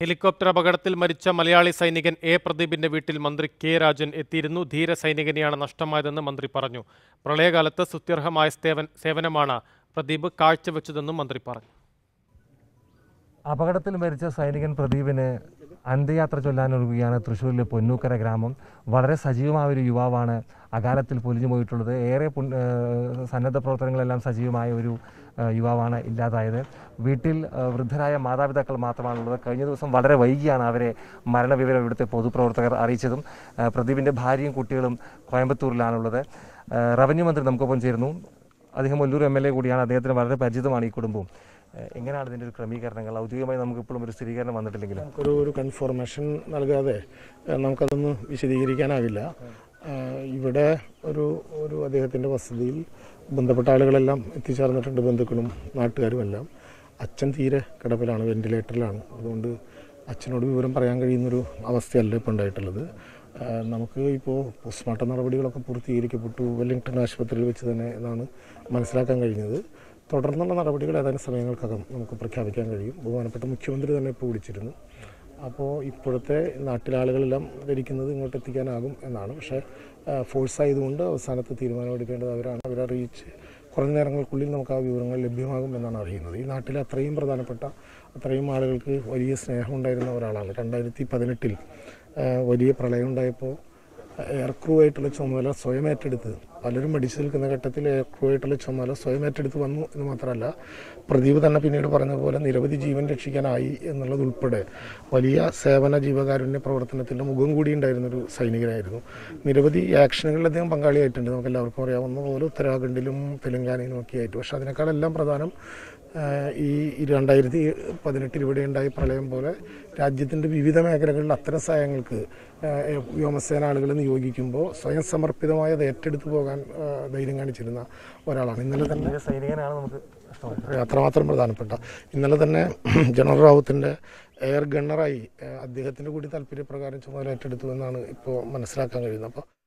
helicopter അപകടത്തിൽ മരിച്ച മലയാളി സൈനികൻ എ പ്രദീപിന്റെ വീട്ടിൽ മന്ത്രി കെ രാജൻ എത്തിയിരുന്നു ധീര സൈനികനെയാണ് നഷ്ടമായതെന്ന് മന്ത്രി പറഞ്ഞു പ്രളയകാലത്ത് സ്തുത്യർഹമായ സേവൻ- സേവനമാണ് പ്രദീപ് കാഴ്ചവെച്ചതെന്നും മന്ത്രി പറഞ്ഞു അപകടത്തിൽ മരിച്ച സൈനികൻ പ്രദീപിന് അന്ത്യയാത്ര ചൊല്ലാനൊരുങ്ങുകയാണ് തൃശ്ശൂരിലെ പൊന്നൂക്കര ഗ്രാമം വളരെ സജീവമായ ഒരു യുവാവാണ് അകാലത്തിൽ പൊലിഞ്ഞു പോയിട്ടുള്ളത് ഏറെ പുൺ- ഏഹ് സന്നദ്ധ പ്രവർത്തനങ്ങളെല്ലാം സജീവമായ ഒരു ഏഹ് യുവാവാണ് ഇല്ലാതായത് വീട്ടിൽ ഏഹ് വൃദ്ധരായ മാതാപിതാക്കൾ മാത്രമാണുള്ളത് കഴിഞ്ഞ ദിവസം വളരെ വൈകിയാണ് അവരെ മരണവിവരം ഇവിടുത്തെ പൊതുപ്രവർത്തകർ അറിയിച്ചതും ഏഹ് പ്രദീപിൻ്റെ ഭാര്യയും കുട്ടികളും കോയമ്പത്തൂരിലാണുള്ളത് ഏഹ് റവന്യൂ മന്ത്രി നമുക്കൊപ്പം ചേരുന്നു അദ്ദേഹം ഒല്ലൂർ എം എൽ എ കൂടിയാണ് അദ്ദേഹത്തിന് വളരെ പരിചിതമാണ് ഈ കുടുംബവും ഏഹ് എങ്ങനെയാണ് ഇതിൻ്റെ ഒരു ക്രമീകരണങ്ങൾ ഔദ്യോഗികമായി നമുക്ക് ഇപ്പോഴും ഒരു സ്ഥിരീകരണം വന്നിട്ടില്ലെങ്കിലും നമുക്കൊരു ഒരു കൺഫർമേഷൻ നൽകാതെ ഏഹ്, നമുക്കതൊന്ന് വിശദീകരിക്കാനാവില്ല ഏഹ്, ഇവിടെ ഒരു ഒരു അദ്ദേഹത്തിൻ്റെ വസതിയിൽ ബന്ധപ്പെട്ട ആളുകളെല്ലാം എത്തിച്ചേർന്നിട്ടുണ്ട് ബന്ധുക്കളും നാട്ടുകാരും എല്ലാം അച്ഛൻ തീരെ കിടപ്പിലാണ് വെന്റിലേറ്ററിലാണ് അതുകൊണ്ട് അച്ഛനോട് വിവരം പറയാൻ കഴിയുന്നൊരു അവസ്ഥയല്ല ഇപ്പോൾ ഉണ്ടായിട്ടുള്ളത് ഏഹ്, നമുക്ക് ഇപ്പോൾ പോസ്റ്റ്മോർട്ടം നടപടികളൊക്കെ പൂർത്തീകരിക്കപ്പെട്ടു വെല്ലിംഗ്ടൺ ആശുപത്രിയിൽ വെച്ച് തന്നെ എന്നാണ് മനസ്സിലാക്കാൻ കഴിഞ്ഞത് തുടർന്നുള്ള നടപടികൾ ഏതാനും സമയങ്ങൾക്കകം നമുക്ക് പ്രഖ്യാപിക്കാൻ കഴിയും ബഹുമാനപ്പെട്ട മുഖ്യമന്ത്രി തന്നെ ഇപ്പോൾ വിളിച്ചിരുന്നു അപ്പോൾ ഇപ്പോഴത്തെ നാട്ടിലെ ആളുകളെല്ലാം ധരിക്കുന്നത് ഇങ്ങോട്ട് എത്തിക്കാനാകും എന്നാണ് പക്ഷേ ഫോഴ്സ് ആയതുകൊണ്ട് അവസാനത്തെ തീരുമാനമെടുക്കേണ്ടത് അവരാണ് അവരെ അറിയിച്ച് കുറഞ്ഞ നേരങ്ങൾക്കുള്ളിൽ നമുക്ക് ആ വിവരങ്ങൾ ലഭ്യമാകും എന്നാണ് അറിയുന്നത് ഈ നാട്ടിലെ അത്രയും പ്രധാനപ്പെട്ട അത്രയും ആളുകൾക്ക് വലിയ സ്നേഹമുണ്ടായിരുന്ന ഒരാളാണ് രണ്ടായിരത്തി പതിനെട്ടിൽ വലിയ പ്രളയം ഉണ്ടായപ്പോൾ എയർ ക്രൂ ആയിട്ടുള്ള ചുമതല സ്വയം ഏറ്റെടുത്ത് പലരും മടിച്ചു നിൽക്കുന്ന ഘട്ടത്തിൽ എയർ ക്രൂ ആയിട്ടുള്ള ചുമതല സ്വയം ഏറ്റെടുത്ത് വന്നു എന്ന് മാത്രമല്ല പ്രദീപ് തന്നെ പിന്നീട് പറഞ്ഞ പോലെ നിരവധി ജീവൻ രക്ഷിക്കാനായി എന്നുള്ളത് ഉൾപ്പെടെ വലിയ സേവന ജീവകാരുണ്യ പ്രവർത്തനത്തിൻ്റെ മുഖം കൂടി ഉണ്ടായിരുന്നൊരു സൈനികനായിരുന്നു നിരവധി ആക്ഷനുകളിൽ അദ്ദേഹം പങ്കാളിയായിട്ടുണ്ട് നമുക്ക് എല്ലാവർക്കും അറിയാവുന്ന പോലെ ഉത്തരാഖണ്ഡിലും തെലങ്കാനയിലും ഒക്കെ ആയിട്ട് പക്ഷേ അതിനേക്കാളെല്ലാം പ്രധാനം ആഹ് ഈ രണ്ടായിരത്തി പതിനെട്ടിൽ ഇവിടെ ഉണ്ടായ പ്രളയം പോലെ രാജ്യത്തിൻ്റെ വിവിധ മേഖലകളിൽ അത്തരം സഹായങ്ങൾക്ക് ആഹ് വ്യോമസേന ആളുകളെ നിയോഗിക്കുമ്പോൾ സ്വയം സമർപ്പിതമായി അത് ഏറ്റെടുത്തു പോകാൻ ആഹ് ധൈര്യം കാണിച്ചിരുന്ന ഒരാളാണ് ഇന്നലെ തന്നെ ഒരു സൈനികനാണ് നമുക്ക് നഷ്ടമായത് അത്രമാത്രം പ്രധാനപ്പെട്ട ഇന്നലെ തന്നെ ജനറൽ റാവുത്തിൻ്റെ എയർ ഗണ്ണറായി ആഹ് അദ്ദേഹത്തിൻ്റെ കൂടി താല്പര്യപ്രകാരം ചുമതല ഏറ്റെടുത്തു എന്നാണ് ഇപ്പോൾ മനസ്സിലാക്കാൻ കഴിയുന്നത് അപ്പോൾ